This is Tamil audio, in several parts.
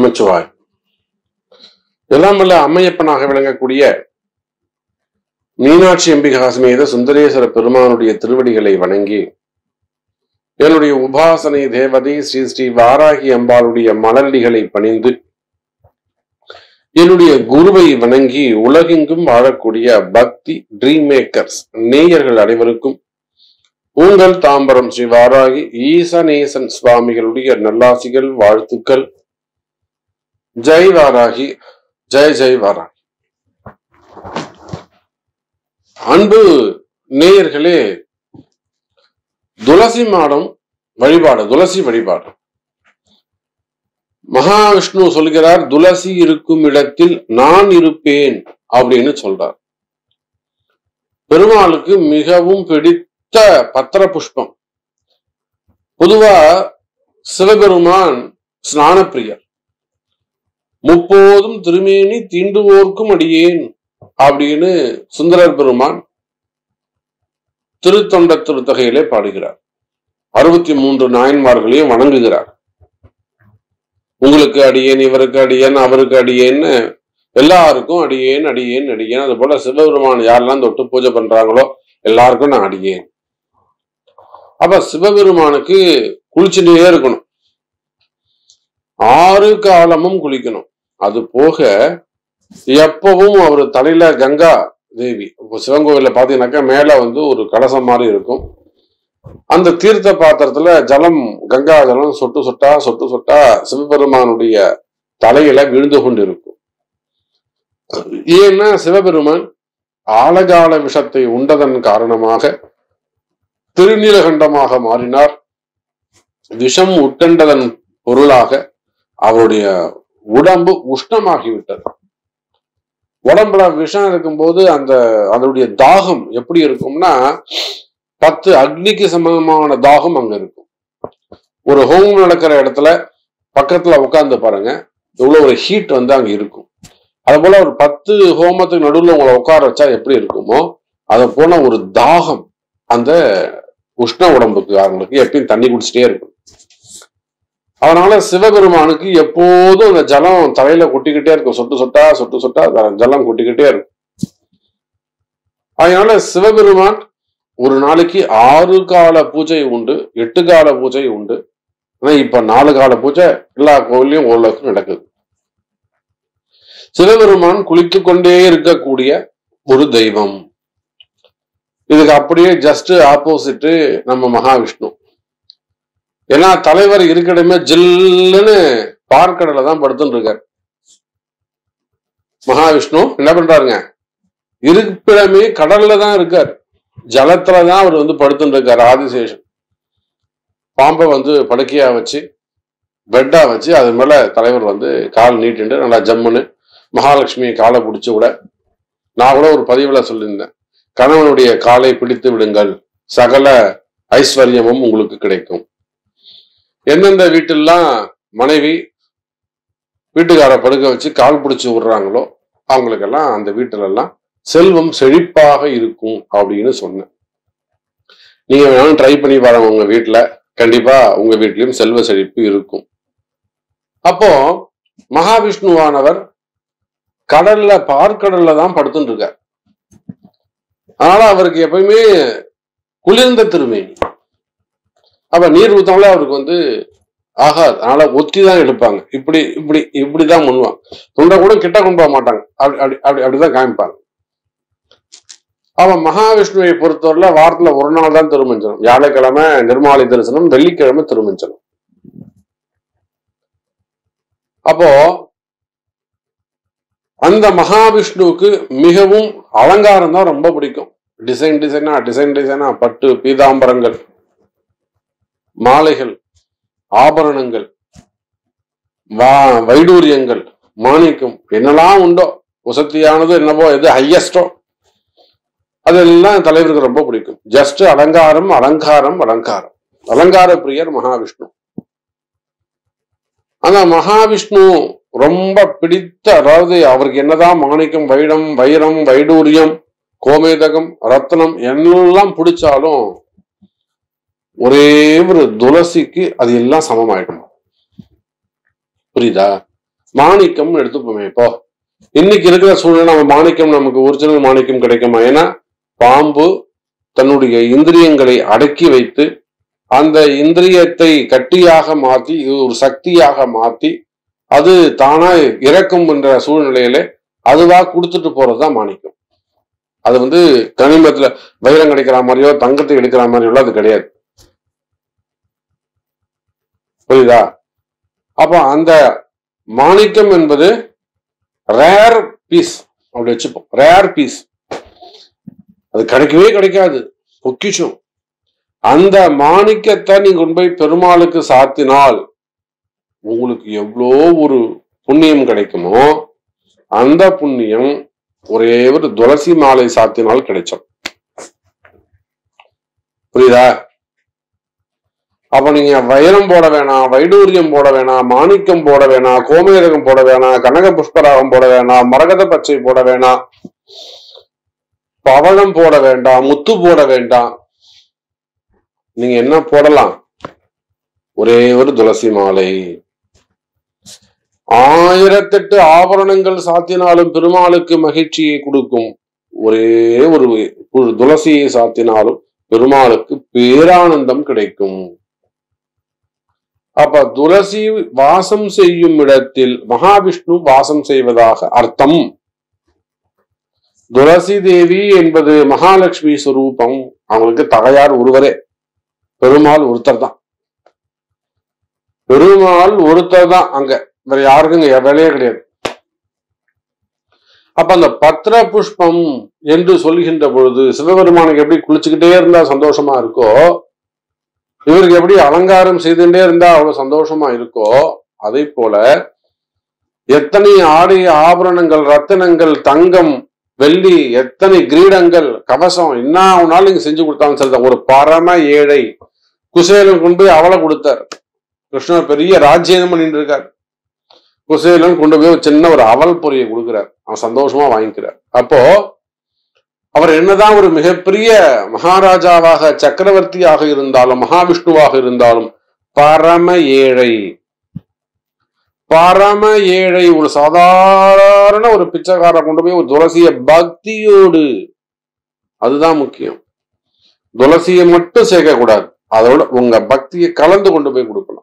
நமச்சிவாய் எல்லாம் வல்ல அம்மையப்பனாக விளங்கக்கூடிய மீனாட்சி அம்பிகா சமேத சுந்தரேஸ்வர பெருமானுடைய திருவடிகளை வணங்கி என்னுடைய உபாசனை தேவதை ஸ்ரீ ஸ்ரீ வாராகி அம்பாளுடைய மலரடிகளை பணிந்து என்னுடைய குருவை வணங்கி உலகெங்கும் வாழக்கூடிய பக்தி ட்ரீம் மேக்கர்ஸ் நேயர்கள் அனைவருக்கும் உங்கள் தாம்பரம் ஸ்ரீ வாராகி ஈசநேசன் சுவாமிகளுடைய நல்லாசிகள் வாழ்த்துக்கள் ஜெய் வாராகி ஜெய் ஜெய் வாராகி அன்பு நேயர்களே துளசி மாடம் வழிபாடு துளசி வழிபாடு மகாவிஷ்ணு சொல்கிறார் துளசி இருக்கும் இடத்தில் நான் இருப்பேன் அப்படின்னு சொல்றார் பெருமாளுக்கு மிகவும் பிடித்த பத்திர புஷ்பம் பொதுவா சிவபெருமான் ஸ்நான பிரியர் முப்போதும் திருமேனி தீண்டுவோர்க்கும் அடியேன் அப்படின்னு சுந்தரர் பெருமான் திருத்தொண்ட திருத்தகையிலே பாடுகிறார் அறுபத்தி மூன்று நாயன்மார்களையும் வணங்குகிறார் உங்களுக்கு அடியேன் இவருக்கு அடியேன் அவருக்கு அடியேன்னு எல்லாருக்கும் அடியேன் அடியேன் அடியேன் அது போல சிவபெருமான் யாரெல்லாம் தொட்டு பூஜை பண்றாங்களோ எல்லாருக்கும் நான் அடியேன் அப்ப சிவபெருமானுக்கு குளிச்சுட்டே இருக்கணும் ஆறு காலமும் குளிக்கணும் அது போக எப்பவும் அவர் தலையில கங்கா தேவி இப்போ சிவன் கோவில்ல பாத்தீங்கன்னாக்கா மேல வந்து ஒரு கலசம் மாதிரி இருக்கும் அந்த தீர்த்த பாத்திரத்துல ஜலம் கங்கா ஜலம் சொட்டு சொட்டா சொட்டு சொட்டா சிவபெருமானுடைய தலையில விழுந்து கொண்டு இருக்கும் ஏன்னா சிவபெருமான் ஆலகால விஷத்தை உண்டதன் காரணமாக திருநீலகண்டமாக மாறினார் விஷம் உட்கண்டதன் பொருளாக அவருடைய உடம்பு உஷ்ணமாகிவிட்டது உடம்புல விஷம் இருக்கும்போது அந்த அதனுடைய தாகம் எப்படி இருக்கும்னா பத்து அக்னிக்கு சமமான தாகம் அங்க இருக்கும் ஒரு ஹோமம் நடக்கிற இடத்துல பக்கத்துல உட்கார்ந்து பாருங்க இவ்வளவு ஒரு ஹீட் வந்து அங்க இருக்கும் அது போல ஒரு பத்து ஹோமத்துக்கு நடுவில் உங்களை உட்கார வச்சா எப்படி இருக்குமோ அதை போல ஒரு தாகம் அந்த உஷ்ண உடம்புக்கு அவங்களுக்கு எப்பயும் தண்ணி குடிச்சிட்டே இருக்கும் அதனால சிவபெருமானுக்கு எப்போதும் அந்த ஜலம் தலையில கொட்டிக்கிட்டே இருக்கும் சொட்டு சொட்டா சொட்டு சொட்டா ஜலம் கொட்டிக்கிட்டே இருக்கும் அதனால சிவபெருமான் ஒரு நாளைக்கு ஆறு கால பூஜை உண்டு எட்டு கால பூஜை உண்டு ஆனா இப்ப நாலு கால பூஜை எல்லா கோவிலையும் ஓரளவுக்கு நடக்குது சிவபெருமான் குளித்து கொண்டே இருக்கக்கூடிய ஒரு தெய்வம் இதுக்கு அப்படியே ஜஸ்ட் ஆப்போசிட் நம்ம மகாவிஷ்ணு ஏன்னா தலைவர் இருக்கடமே ஜில்லுன்னு பார்க்கடல தான் படுத்துன்னு இருக்கார் மகாவிஷ்ணு என்ன பண்றாருங்க இருப்பிடமே கடல்ல தான் இருக்கார் ஜலத்துலதான் அவர் வந்து படுத்துட்டு இருக்காரு ஆதிசேஷன் பாம்பை வந்து படுக்கையா வச்சு பெட்டா வச்சு அது மேல தலைவர் வந்து கால் நீட்டிட்டு நல்லா ஜம்முன்னு மகாலட்சுமி காலை பிடிச்சு கூட நான் கூட ஒரு பதிவுல சொல்லியிருந்தேன் கணவனுடைய காலை பிடித்து விடுங்கள் சகல ஐஸ்வர்யமும் உங்களுக்கு கிடைக்கும் எந்தெந்த வீட்டிலாம் மனைவி வீட்டுக்கார படுக்க வச்சு கால் பிடிச்சி விடுறாங்களோ அவங்களுக்கெல்லாம் அந்த வீட்டுல எல்லாம் செல்வம் செழிப்பாக இருக்கும் அப்படின்னு சொன்னேன் நீங்க வேணாலும் ட்ரை பண்ணி பாருங்க உங்க வீட்டுல கண்டிப்பா உங்க வீட்லயும் செல்வ செழிப்பு இருக்கும் அப்போ மகாவிஷ்ணுவானவர் கடல்ல பார்க்கடல்ல தான் படுத்துட்டு இருக்கார் அதனால அவருக்கு எப்பயுமே குளிர்ந்த திருமேனி அப்ப நீர் ஊத்தவங்கள அவருக்கு வந்து ஆகாது அதனால ஒத்தி தான் எடுப்பாங்க இப்படி இப்படி இப்படிதான் பண்ணுவாங்க தொண்டை கூட கிட்ட கொண்டு போக மாட்டாங்க அப்படி அப்படி அப்படி அப்படிதான் காமிப்பாங்க அவன் மகாவிஷ்ணுவை பொறுத்தவரையில வாரத்துல ஒரு நாள் தான் திருமஞ்சனம் வியாழக்கிழமை நிர்மாலை தரிசனம் வெள்ளிக்கிழமை திருமஞ்சனம் அப்போ அந்த மகாவிஷ்ணுவுக்கு மிகவும் அலங்காரம் தான் ரொம்ப பிடிக்கும் டிசைன் டிசைனா டிசைன் டிசைனா பட்டு பீதாம்பரங்கள் மாலைகள் ஆபரணங்கள் வா வைடூரியங்கள் மாணிக்கம் என்னெல்லாம் உண்டோ உசத்தியானது என்னவோ எது ஹையஸ்டோ அதெல்லாம் தலைவருக்கு ரொம்ப பிடிக்கும் ஜஸ்ட் அலங்காரம் அலங்காரம் அலங்காரம் அலங்கார பிரியர் மகாவிஷ்ணு அந்த மகாவிஷ்ணு ரொம்ப பிடித்த அதாவது அவருக்கு என்னதான் மாணிக்கம் வைடம் வைரம் வைடூரியம் கோமேதகம் ரத்னம் எல்லாம் பிடிச்சாலும் ஒரே ஒரு துளசிக்கு அது எல்லாம் சமமாயிடும் புரியுதா மாணிக்கம் எடுத்துப்போமே இப்போ இன்னைக்கு இருக்கிற சூழ்நிலை நம்ம மாணிக்கம் நமக்கு ஒரிஜினல் மாணிக்கம் கிடைக்குமா ஏன்னா பாம்பு தன்னுடைய இந்திரியங்களை அடக்கி வைத்து அந்த இந்திரியத்தை கட்டியாக மாத்தி இது ஒரு சக்தியாக மாத்தி அது தானா இறக்கும் என்ற சூழ்நிலையில அதுவா கொடுத்துட்டு போறதுதான் மாணிக்கம் அது வந்து கனிமத்துல வைரம் கிடைக்கிற மாதிரியோ தங்கத்தை எடுக்கிற மாதிரியோ அது கிடையாது புரியுதா அப்ப அந்த மாணிக்கம் என்பது ரேர் பீஸ் அப்படி வச்சுப்போம் ரேர் பீஸ் அது கிடைக்கவே கிடைக்காது பொக்கிஷம் அந்த மாணிக்கத்தை நீங்க கொண்டு போய் பெருமாளுக்கு சாத்தினால் உங்களுக்கு எவ்வளோ ஒரு புண்ணியம் கிடைக்குமோ அந்த புண்ணியம் ஒரே ஒரு துளசி மாலை சாத்தினால் கிடைச்சோம் புரியுதா அப்ப நீங்க வைரம் போட வேணாம் வைடூரியம் போட வேணாம் மாணிக்கம் போட வேணாம் கோமேதகம் போட வேணாம் கனக புஷ்பராகம் போட வேணாம் மரகத பச்சை போட வேணாம் பவளம் போட வேண்டாம் முத்து போட வேண்டாம் நீங்க என்ன போடலாம் ஒரே ஒரு துளசி மாலை ஆயிரத்தெட்டு ஆபரணங்கள் சாத்தினாலும் பெருமாளுக்கு மகிழ்ச்சியை கொடுக்கும் ஒரே ஒரு ஒரு துளசியை சாத்தினாலும் பெருமாளுக்கு பேரானந்தம் கிடைக்கும் அப்ப துளசி வாசம் செய்யும் இடத்தில் மகாவிஷ்ணு வாசம் செய்வதாக அர்த்தம் துளசி தேவி என்பது மகாலட்சுமி சுரூபம் அவங்களுக்கு தகையார் ஒருவரே பெருமாள் ஒருத்தர் தான் பெருமாள் ஒருத்தர் தான் அங்க வேற யாருக்கும் இங்க வேலையே கிடையாது அப்ப அந்த பத்திர புஷ்பம் என்று சொல்கின்ற பொழுது சிவபெருமானுக்கு எப்படி குளிச்சுக்கிட்டே இருந்தா சந்தோஷமா இருக்கோ இவருக்கு எப்படி அலங்காரம் செய்துட்டே இருந்தா அவ்வளவு சந்தோஷமா இருக்கோ அதே போல எத்தனை ஆடை ஆபரணங்கள் ரத்தினங்கள் தங்கம் வெள்ளி எத்தனை கிரீடங்கள் கவசம் என்ன ஆனாலும் நீங்க செஞ்சு கொடுத்தாலும் சரிதான் ஒரு பரம ஏழை குசேலன் கொண்டு போய் அவளை கொடுத்தார் கிருஷ்ணர் பெரிய ராஜ்யம் பண்ணிட்டு இருக்கார் குசேலன் கொண்டு போய் ஒரு சின்ன ஒரு அவல் பொரியை கொடுக்கிறார் அவன் சந்தோஷமா வாங்கிக்கிறார் அப்போ அவர் என்னதான் ஒரு மிகப்பெரிய மகாராஜாவாக சக்கரவர்த்தியாக இருந்தாலும் மகாவிஷ்ணுவாக இருந்தாலும் பரம ஏழை பரம ஏழை ஒரு சாதாரண ஒரு பிச்சைக்காரரை கொண்டு போய் ஒரு துளசிய பக்தியோடு அதுதான் முக்கியம் துளசியை மட்டும் சேர்க்க கூடாது அதோட உங்க பக்தியை கலந்து கொண்டு போய் கொடுக்கணும்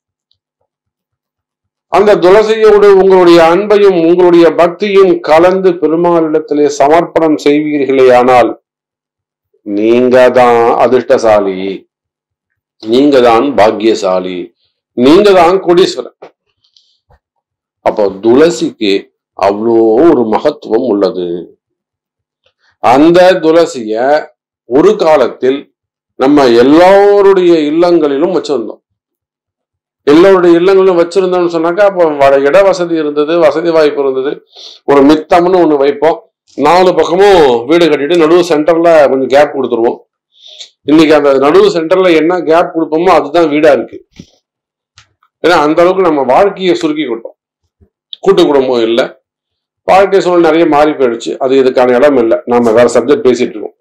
அந்த துளசியோடு உங்களுடைய அன்பையும் உங்களுடைய பக்தியும் கலந்து பெருமாளிடத்திலே சமர்ப்பணம் செய்வீர்களே ஆனால் நீங்க தான் அதிர்ஷ்டசாலி நீங்க தான் பாக்கியசாலி நீங்க தான் கோடீஸ்வரன் அப்போ துளசிக்கு அவ்வளோ ஒரு மகத்துவம் உள்ளது அந்த துளசிய ஒரு காலத்தில் நம்ம எல்லோருடைய இல்லங்களிலும் வச்சிருந்தோம் எல்லோருடைய இல்லங்களிலும் வச்சிருந்தோம்னு சொன்னாக்கா அப்போ வட இட வசதி இருந்தது வசதி வாய்ப்பு இருந்தது ஒரு மித்தம்னு ஒண்ணு வைப்போம் நாலு பக்கமும் வீடு கட்டிட்டு நடுவு சென்டர்ல கொஞ்சம் கேப் கொடுத்துருவோம் இன்னைக்கு அந்த நடுவு சென்டர்ல என்ன கேப் கொடுப்போமோ அதுதான் வீடா இருக்கு ஏன்னா அந்த அளவுக்கு நம்ம வாழ்க்கையை சுருக்கி கொண்டோம் கூட்டு குடும்பம் இல்லை வாழ்க்கை சூழல் நிறைய மாறி போயிடுச்சு அது இதுக்கான இடம் இல்லை நாம வேற சப்ஜெக்ட் பேசிட்டு இருக்கோம்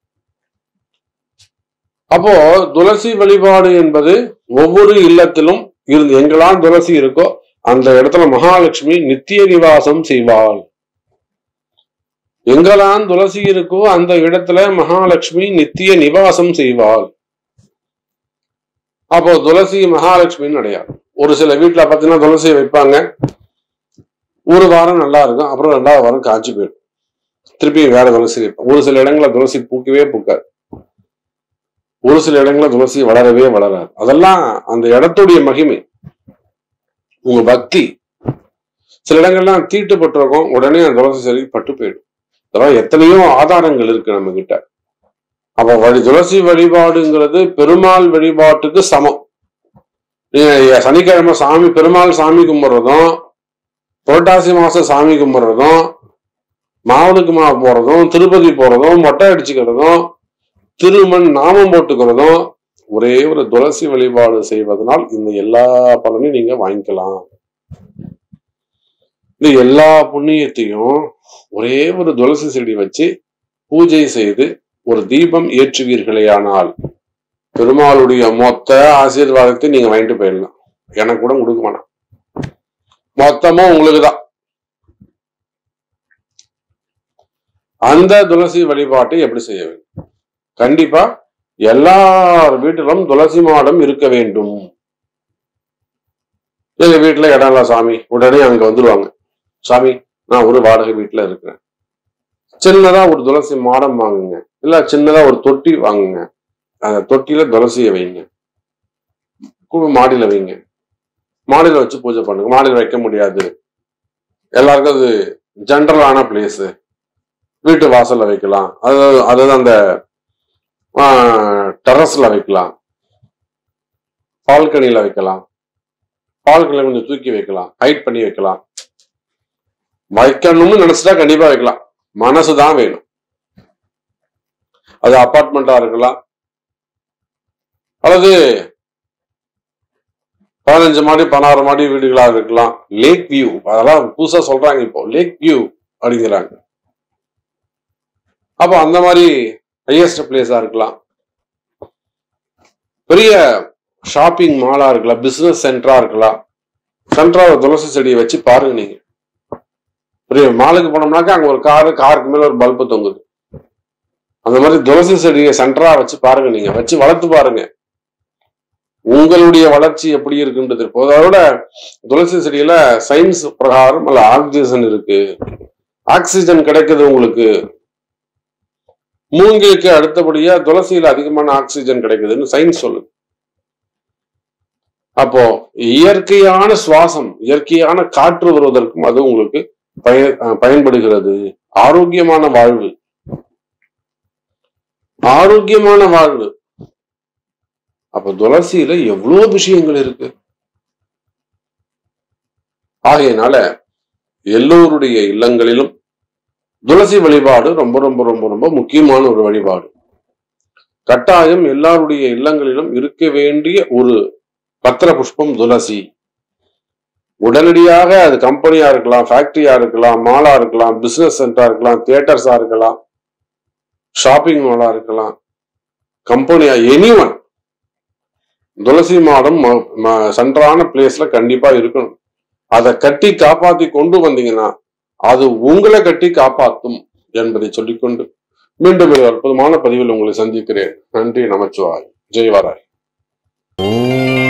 அப்போ துளசி வழிபாடு என்பது ஒவ்வொரு இல்லத்திலும் இருந்து எங்கெல்லாம் துளசி இருக்கோ அந்த இடத்துல மகாலட்சுமி நித்திய நிவாசம் செய்வாள் எங்கெல்லாம் துளசி இருக்கோ அந்த இடத்துல மகாலட்சுமி நித்திய நிவாசம் செய்வாள் அப்போ துளசி மகாலட்சுமின்னு அடையாது ஒரு சில வீட்டுல பாத்தீங்கன்னா துளசியை வைப்பாங்க ஒரு வாரம் நல்லா இருக்கும் அப்புறம் ரெண்டாவது வாரம் காய்ச்சி போயிடும் திருப்பி வேற துளசி வைப்பாங்க ஒரு சில இடங்கள்ல துளசி பூக்கவே பூக்காது ஒரு சில இடங்கள்ல துளசி வளரவே வளராது அதெல்லாம் அந்த இடத்துடைய மகிமை உங்க பக்தி சில இடங்கள்லாம் தீட்டுப்பட்டிருக்கும் உடனே அந்த துளசி செடி பட்டு போயிடும் இதெல்லாம் எத்தனையோ ஆதாரங்கள் இருக்கு நம்ம கிட்ட அப்ப வழி துளசி வழிபாடுங்கிறது பெருமாள் வழிபாட்டுக்கு சமம் நீங்க சனிக்கிழமை சாமி பெருமாள் சாமி கும்பிடுறதும் புரட்டாசி மாசம் சாமி கும்பிடுறதும் மாவனுக்கு மாவு போறதும் திருப்பதி போறதும் மொட்டை அடிச்சுக்கிறதும் திருமண் நாமம் போட்டுக்கிறதும் ஒரே ஒரு துளசி வழிபாடு செய்வதனால் இந்த எல்லா பலனையும் நீங்க வாங்கிக்கலாம் இந்த எல்லா புண்ணியத்தையும் ஒரே ஒரு துளசி செடி வச்சு பூஜை செய்து ஒரு தீபம் ஏற்றுவீர்களேயானால் பெருமாளுடைய மொத்த ஆசீர்வாதத்தை நீங்க வாங்கிட்டு போயிடலாம் எனக்கு கூட கொடுக்க வேணாம் மொத்தமும் உங்களுக்கு தான் அந்த துளசி வழிபாட்டை எப்படி செய்ய வேண்டும் கண்டிப்பா எல்லார் வீட்டிலும் துளசி மாடம் இருக்க வேண்டும் எங்க வீட்டுல இடம் இல்ல சாமி உடனே அங்க வந்துருவாங்க சாமி நான் ஒரு வாடகை வீட்டுல இருக்கிறேன் சின்னதா ஒரு துளசி மாடம் வாங்குங்க இல்ல சின்னதா ஒரு தொட்டி வாங்குங்க அந்த தொட்டியில துளசியை வைங்க கு- மாடியில வைங்க மாடியில வச்சு பூஜை பண்ணுங்க மாடியில வைக்க முடியாது எல்லாருக்கும் அது ஜென்ரலான பிளேஸ் வீட்டு வாசல்ல வைக்கலாம் அது அதாவது அந்த டெரஸ்ல வைக்கலாம் பால்கனியில வைக்கலாம் பால்கனில கொஞ்சம் தூக்கி வைக்கலாம் ஹைட் பண்ணி வைக்கலாம் வைக்கணும்னு நினைச்சிட்டா கண்டிப்பா வைக்கலாம் மனசுதான் வேணும் அது அபார்ட்மெண்டா இருக்கலாம் அல்லது பதினஞ்சு மாடி பதினாறு மாடி வீடுகளா இருக்கலாம் லேக் வியூ அதெல்லாம் புதுசா சொல்றாங்க இப்போ லேக் வியூ அப்படிங்கிறாங்க அப்போ அந்த மாதிரி ஹையஸ்ட் பிளேஸா இருக்கலாம் பெரிய ஷாப்பிங் மாலா இருக்கலாம் பிசினஸ் சென்டரா இருக்கலாம் சென்டரா ஒரு துளசி செடியை வச்சு பாருங்க நீங்க பெரிய மாலுக்கு போனோம்னாக்கா அங்க ஒரு காரு காருக்கு மேல ஒரு பல்பு தொங்குது அந்த மாதிரி துளசி செடியை சென்டரா வச்சு பாருங்க நீங்க வச்சு வளர்த்து பாருங்க உங்களுடைய வளர்ச்சி எப்படி இருக்குன்றது இப்போ அதோட துளசி செடியில சயின்ஸ் பிரகாரம் அல்ல ஆக்சிஜன் இருக்கு ஆக்சிஜன் கிடைக்குது உங்களுக்கு மூங்கிலுக்கு அடுத்தபடியா துளசியில அதிகமான ஆக்சிஜன் கிடைக்குதுன்னு சயின்ஸ் சொல்லுது அப்போ இயற்கையான சுவாசம் இயற்கையான காற்று வருவதற்கும் அது உங்களுக்கு பய அஹ் பயன்படுகிறது ஆரோக்கியமான வாழ்வு ஆரோக்கியமான வாழ்வு அப்ப துளசியில எவ்வளவு விஷயங்கள் இருக்கு ஆகையினால எல்லோருடைய இல்லங்களிலும் துளசி வழிபாடு ரொம்ப ரொம்ப ரொம்ப ரொம்ப முக்கியமான ஒரு வழிபாடு கட்டாயம் எல்லாருடைய இல்லங்களிலும் இருக்க வேண்டிய ஒரு பத்திர புஷ்பம் துளசி உடனடியாக அது கம்பெனியா இருக்கலாம் ஃபேக்டரியா இருக்கலாம் மாலா இருக்கலாம் பிசினஸ் சென்டரா இருக்கலாம் தியேட்டர்ஸா இருக்கலாம் ஷாப்பிங் மாலா இருக்கலாம் கம்பெனியா எனி ஒன் துளசி மாடம் சென்டரான பிளேஸ்ல கண்டிப்பா இருக்கணும் அதை கட்டி காப்பாத்தி கொண்டு வந்தீங்கன்னா அது உங்களை கட்டி காப்பாற்றும் என்பதை சொல்லிக்கொண்டு மீண்டும் ஒரு அற்புதமான பதிவில் உங்களை சந்திக்கிறேன் நன்றி நமச்சிவாய் ஜெய் வாராய் ஓம்